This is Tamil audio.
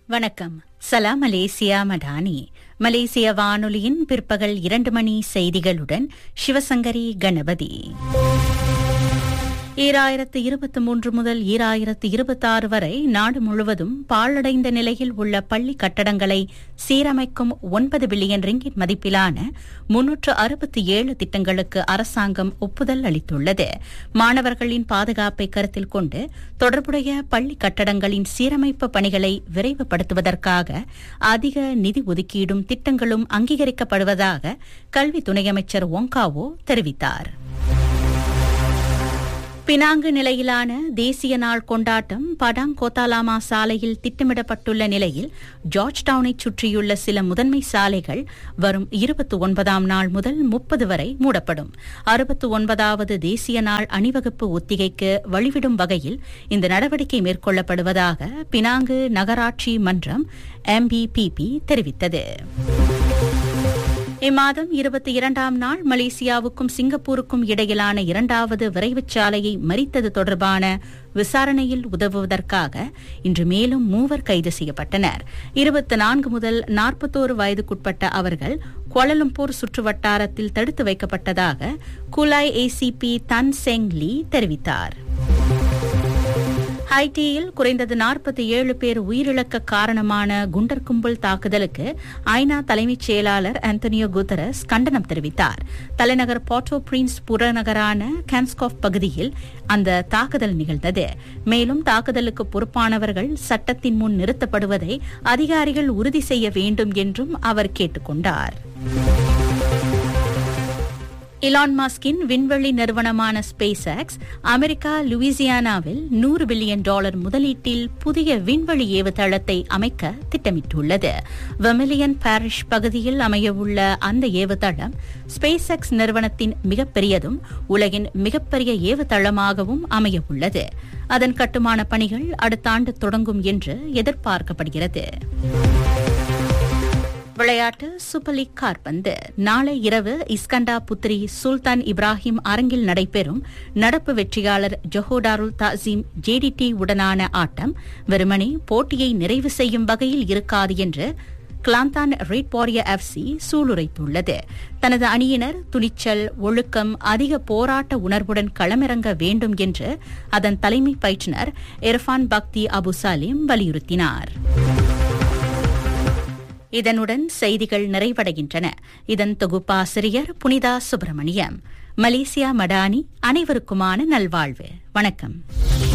வணக்கம் சலாம் மலேசியா மடானி மலேசிய வானொலியின் பிற்பகல் இரண்டு மணி செய்திகளுடன் சிவசங்கரி கணபதி ஈராயிரத்து இருபத்தி மூன்று முதல் ஈராயிரத்து இருபத்தாறு வரை நாடு முழுவதும் பாழடைந்த நிலையில் உள்ள பள்ளி கட்டடங்களை சீரமைக்கும் ஒன்பது பில்லியன் ரிங்கிட் மதிப்பிலான முன்னூற்று அறுபத்தி ஏழு திட்டங்களுக்கு அரசாங்கம் ஒப்புதல் அளித்துள்ளது மாணவர்களின் பாதுகாப்பை கருத்தில் கொண்டு தொடர்புடைய பள்ளி கட்டடங்களின் சீரமைப்பு பணிகளை விரைவுபடுத்துவதற்காக அதிக நிதி ஒதுக்கீடும் திட்டங்களும் அங்கீகரிக்கப்படுவதாக கல்வி துணை அமைச்சர் ஒங்காவோ தெரிவித்தார் பினாங்கு நிலையிலான தேசிய நாள் கொண்டாட்டம் படாங் கோத்தாலாமா சாலையில் திட்டமிடப்பட்டுள்ள நிலையில் ஜார்ஜ் டவுனை சுற்றியுள்ள சில முதன்மை சாலைகள் வரும் இருபத்தி ஒன்பதாம் நாள் முதல் முப்பது வரை மூடப்படும் அறுபத்து ஒன்பதாவது தேசிய நாள் அணிவகுப்பு ஒத்திகைக்கு வழிவிடும் வகையில் இந்த நடவடிக்கை மேற்கொள்ளப்படுவதாக பினாங்கு நகராட்சி மன்றம் எம்பிபிபி தெரிவித்தது இம்மாதம் இருபத்தி இரண்டாம் நாள் மலேசியாவுக்கும் சிங்கப்பூருக்கும் இடையிலான இரண்டாவது விரைவுச் சாலையை மறித்தது தொடர்பான விசாரணையில் உதவுவதற்காக இன்று மேலும் மூவர் கைது செய்யப்பட்டனர் இருபத்தி நான்கு முதல் நாற்பத்தோரு வயதுக்குட்பட்ட அவர்கள் கோலலம்பூர் சுற்றுவட்டாரத்தில் தடுத்து வைக்கப்பட்டதாக குலாய் ஏசிபி தன் செங் லீ தெரிவித்தார் ஹைட்டியில் குறைந்தது நாற்பத்தி ஏழு பேர் உயிரிழக்க காரணமான குண்டர் கும்பல் தாக்குதலுக்கு ஐநா தலைமைச் செயலாளர் ஆந்தனியோ குத்தரஸ் கண்டனம் தெரிவித்தார் தலைநகர் போர்ட்டோ பிரின்ஸ் புறநகரான கான்ஸ்காஃப் பகுதியில் அந்த தாக்குதல் நிகழ்ந்தது மேலும் தாக்குதலுக்கு பொறுப்பானவர்கள் சட்டத்தின் முன் நிறுத்தப்படுவதை அதிகாரிகள் உறுதி செய்ய வேண்டும் என்றும் அவர் கேட்டுக் கொண்டார் இலான் மாஸ்கின் விண்வெளி நிறுவனமான ஸ்பேஸ் எக்ஸ் அமெரிக்கா லூயிசியானாவில் நூறு பில்லியன் டாலர் முதலீட்டில் புதிய விண்வெளி ஏவுதளத்தை அமைக்க திட்டமிட்டுள்ளது வெமிலியன் பாரிஷ் பகுதியில் அமையவுள்ள அந்த ஏவுதளம் ஸ்பேஸ் எக்ஸ் நிறுவனத்தின் மிகப்பெரியதும் உலகின் மிகப்பெரிய ஏவுதளமாகவும் அமையவுள்ளது அதன் கட்டுமான பணிகள் அடுத்த ஆண்டு தொடங்கும் என்று எதிர்பார்க்கப்படுகிறது விளையாட்டு சூப்பர் லீக் கார்பந்து நாளை இரவு இஸ்கண்டா புத்ரி சுல்தான் இப்ராஹிம் அரங்கில் நடைபெறும் நடப்பு வெற்றியாளர் ஜொஹோடாருல் தாசீம் ஜேடிடி உடனான ஆட்டம் வெறுமனே போட்டியை நிறைவு செய்யும் வகையில் இருக்காது என்று கிளாந்தான் ரெட் வாரியர் எஃப்சி சூளுரைத்துள்ளது தனது அணியினர் துணிச்சல் ஒழுக்கம் அதிக போராட்ட உணர்வுடன் களமிறங்க வேண்டும் என்று அதன் தலைமை பயிற்றுநர் இர்ஃபான் பக்தி அபு சாலிம் வலியுறுத்தினார் இதனுடன் செய்திகள் நிறைவடைகின்றன இதன் தொகுப்பாசிரியர் புனிதா சுப்பிரமணியம் மலேசியா மடானி அனைவருக்குமான நல்வாழ்வு வணக்கம்